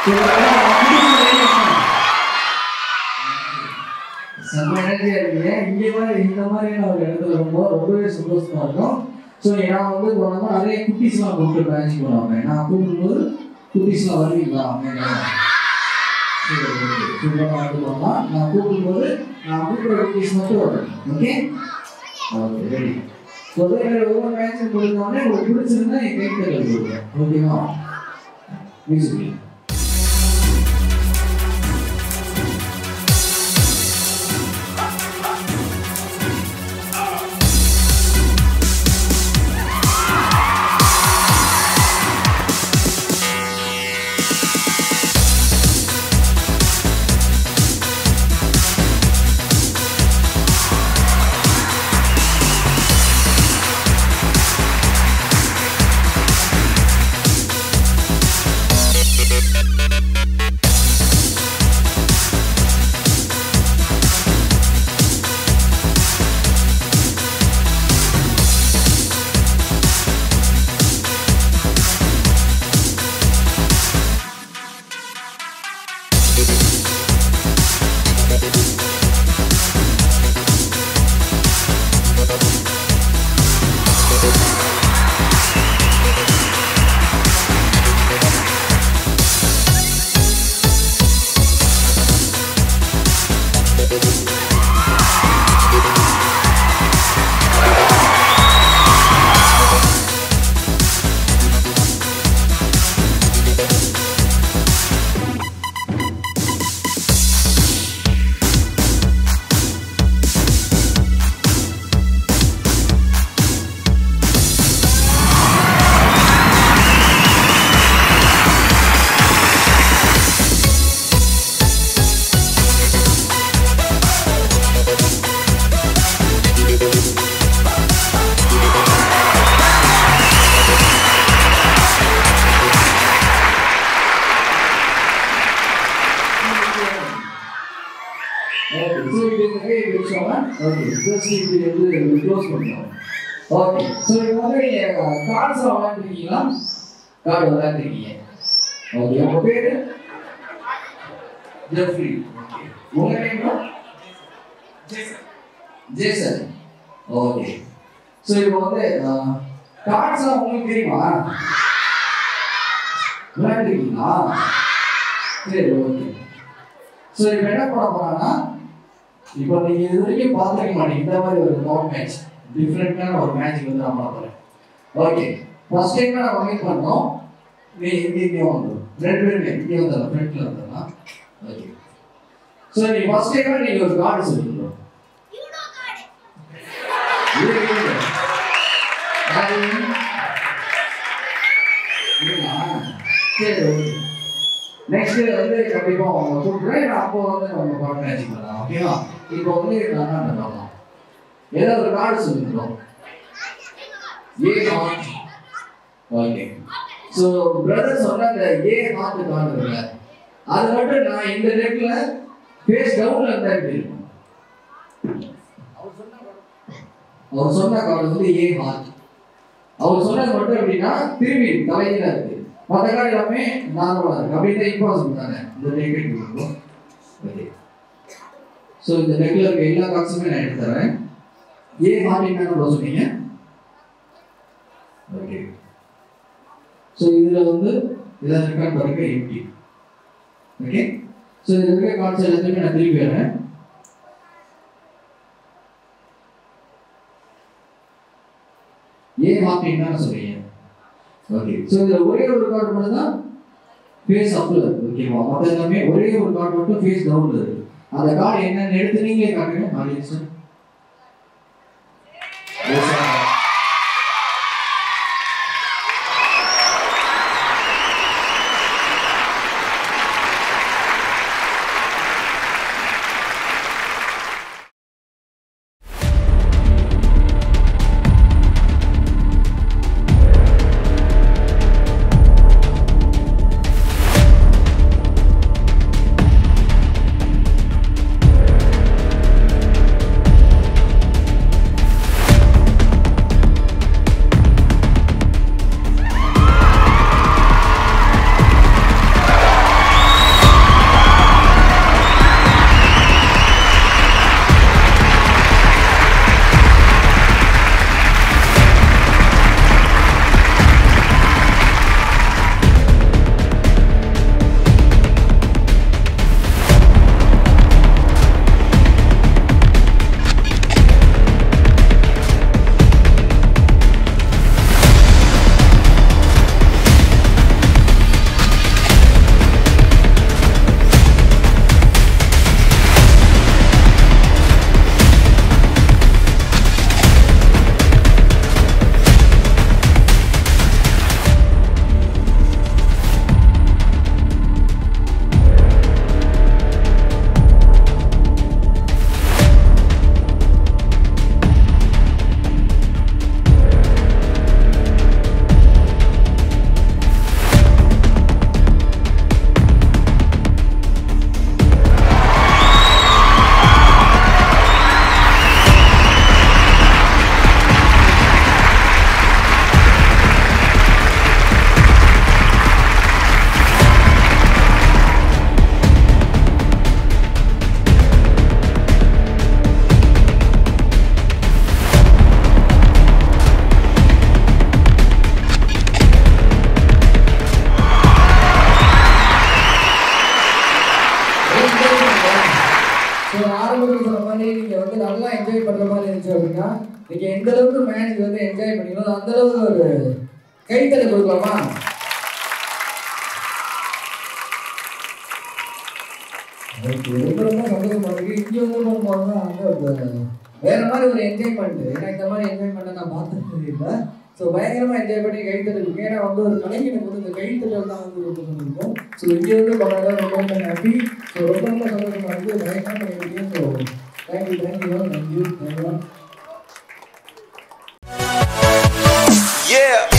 செம்ம எனர்ஜியா இருக்கீங்க இங்கே மாதிரி இந்த மாதிரியான ஒரு இடத்துல ரொம்ப ரொம்பவே சந்தோஷமா இருக்கும் ஸோ நான் வந்து போனோம்னா நிறைய குட்டீஸ்லாம் கூப்பிட்டு மேட்ச் பண்ணுவாங்க நான் கூப்பிடும்போது குட்டீஸ்லாம் வருவீங்களா அமைதியா சரி ஓகே சூப்பராக வந்துக்கோமா நான் கூப்பிடும்போது நான் கூப்பிடுற குட்டீஸ் மட்டும் வரணும் ஓகே ஓகே ரெடி ஒரே ஒவ்வொரு மேட்சும் முடிஞ்சோடனே உங்களுக்கு பிடிச்சிருந்தா என் கைத்தறி கொடுங்க ஓகேவா மியூசிக் ஓகே ஸோ இது நிறைய விஷயம்னா ஓகே ஜஸ்ட் இப்படி வந்து க்ளோஸ் பண்ணிக்கலாம் ஓகே ஸோ இப்போ வந்து கார்ட்ஸ் விளையாண்டுருக்கீங்களா கார்டு விளையாண்டுருக்கீங்க ஓகே உங்கள் பேர் ஜெஃப்ரி ஓகே உங்கள் நேம் ஜேசன் ஓகே ஸோ இப்போ வந்து கார்ட்ஸ்லாம் உங்களுக்கு தெரியுமா விளையாண்டுருக்கீங்களா சரி ஓகே ஸோ இப்போ என்ன பண்ண போறாங்கன்னா இப்போ நீங்க இது வரைக்கும் பார்த்துருக்க மாட்டீங்க இந்த மாதிரி ஒரு கார்ட் மேட்ச் டிஃப்ரெண்டான ஒரு மேட்ச் வந்து நான் பண்ண போறேன் ஓகே ஃபர்ஸ்ட் டைம் நம்ம மீட் பண்ணோம் நீ இங்க இங்கே வந்து ரெண்டு பேருமே இங்கே வந்துடலாம் ஃப்ரண்ட்ல வந்துடலாம் ஓகே ஸோ நீ ஃபர்ஸ்ட் டைம் நீங்க ஒரு கார்டு சொல்லிடுறோம் இது இருக்கு. யாரு? இல்லையா? சரி ஓகே நெக்ஸ்ட் வந்து கண்டிப்பா அவங்க கூப்பிடுறேன் நான் அப்போ வந்து நம்ம பாட்டு மேட்ச் பண்ணலாம் ஓகேவா இப்போ வந்து நான் பண்ணலாம் ஏதோ ஒரு கார்டு சொல்லிக்கிறோம் A heart okay so brother சொன்ன அந்த ஏ ஹார்ட் கார்டு இருக்குல்ல அது மட்டும் நான் இந்த டெக்ல ஃபேஸ் டவுன்ல இருந்தா எப்படி இருக்கும் அவர் சொன்ன கார்டு வந்து ஏ ஹார்ட் அவர் சொன்னது மட்டும் எப்படின்னா திரும்பி தலையில இருக்கு மற்ற கார்டு எல்லாமே நார்மலா இருக்கு அப்படின்னா இம்பாசிபிள் தானே இந்த நெகட்டிவ் இருக்கும் ஓகே ஸோ இந்த டெக்ல இருக்க எல்லா கார்ட்ஸுமே நான் எடுத்து தரேன் ஏ ஹார்ட் என்ன சொன்னீங்க ஓகே ஸோ இதுல வந்து இதில் இருக்கான்னு பாருங்க எம்டி ஓகே ஸோ இதில் இருக்க கார்ட்ஸ் எல்லாத்தையுமே நான் திருப்பி வரேன் ஏ ஹார்ட் என்ன சொல்றீங்க ஓகே ஸோ இதில் ஒரே ஒரு கார்டு மட்டும் தான் ஃபேஸ் அப்ல இருக்கு ஓகேவா மற்ற எல்லாமே ஒரே ஒரு கார்டு மட்டும் ஃபேஸ் டவுன்ல இருக்கு அந்த கார்டு என்னன்னு எடுத்து நீங்களே காட்டுங்க ஆடியன்ஸ் அப்படின்னா நீங்க எந்த அளவுக்கு மேட்ச் வந்து என்ஜாய் பண்ணீங்களோ அந்த அளவுக்கு ஒரு கைத்தலை கொடுக்கலாமா ஓகே ரொம்ப ரொம்ப சந்தோஷமா இருக்கு இங்கே வந்து போகும்போது அங்கே ஒரு வேற மாதிரி ஒரு என்ஜாய்மெண்ட் ஏன்னா இந்த மாதிரி என்ஜாய்மெண்ட்டை நான் பார்த்தது இல்லை ஸோ பயங்கரமாக என்ஜாய் பண்ணி கைத்தல் ஏன்னா வந்து ஒரு கலைஞனுக்கு வந்து இந்த கைத்தல் தான் வந்து ரொம்ப இருக்கும் ஸோ இங்கே வந்து பண்ணாங்க ரொம்ப ரொம்ப ஹாப்பி ஸோ ரொம்ப ரொம்ப சந்தோஷமா இருக்கு பயங்கரமாக பண்ணிருக்கீங்க so thank you thank you thank you thank you Yeah.